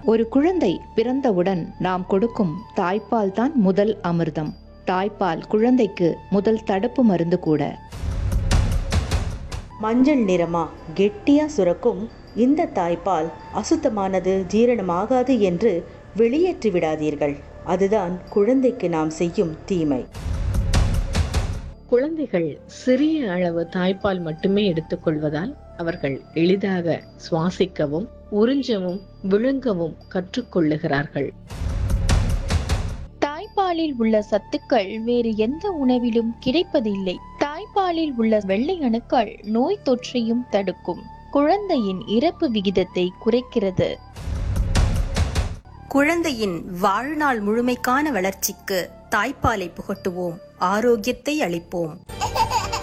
ஒரு குழந்தை பிறந்தவுடன் நாம் கொடுக்கும் தாய்ப்பால் தான் முதல் அமிர்தம் தாய்ப்பால் குழந்தைக்கு முதல் தடுப்பு மருந்து கூட மஞ்சள் நிறமா கெட்டியா சுரக்கும் இந்த தாய்ப்பால் அசுத்தமானது ஜீரணமாகாது என்று வெளியேற்றி விடாதீர்கள் அதுதான் குழந்தைக்கு நாம் செய்யும் தீமை குழந்தைகள் சிறிய அளவு தாய்ப்பால் மட்டுமே எடுத்துக்கொள்வதால் அவர்கள் எளிதாக சுவாசிக்கவும் உறிஞ்சவும் விழுங்கவும் கற்றுக்கொள்ளுகிறார்கள் தாய்ப்பாலில் உள்ள சத்துக்கள் வேறு எந்த உணவிலும் கிடைப்பதில்லை தாய்ப்பாலில் உள்ள வெள்ளை அணுக்கள் நோய் தொற்றையும் தடுக்கும் குழந்தையின் இறப்பு விகிதத்தை குறைக்கிறது குழந்தையின் வாழ்நாள் முழுமைக்கான வளர்ச்சிக்கு தாய்ப்பாலை புகட்டுவோம் ஆரோக்கியத்தை அளிப்போம்